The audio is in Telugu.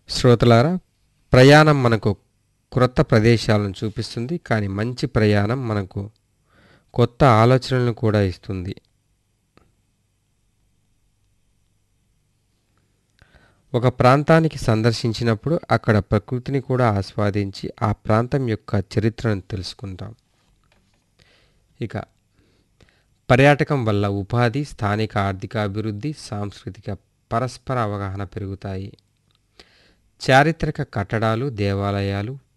శ్రోతలారా ప్రయాణం మనకు క్రొత్త ప్రదేశాలను చూపిస్తుంది కానీ మంచి ప్రయాణం మనకు కొత్త ఆలోచనలను కూడా ఇస్తుంది ఒక ప్రాంతానికి సందర్శించినప్పుడు అక్కడ ప్రకృతిని కూడా ఆస్వాదించి ఆ ప్రాంతం యొక్క చరిత్రను తెలుసుకుంటాం ఇక పర్యాటకం వల్ల ఉపాధి స్థానిక ఆర్థిక అభివృద్ధి సాంస్కృతిక పరస్పర అవగాహన పెరుగుతాయి చారిత్రక కట్టడాలు దేవాలయాలు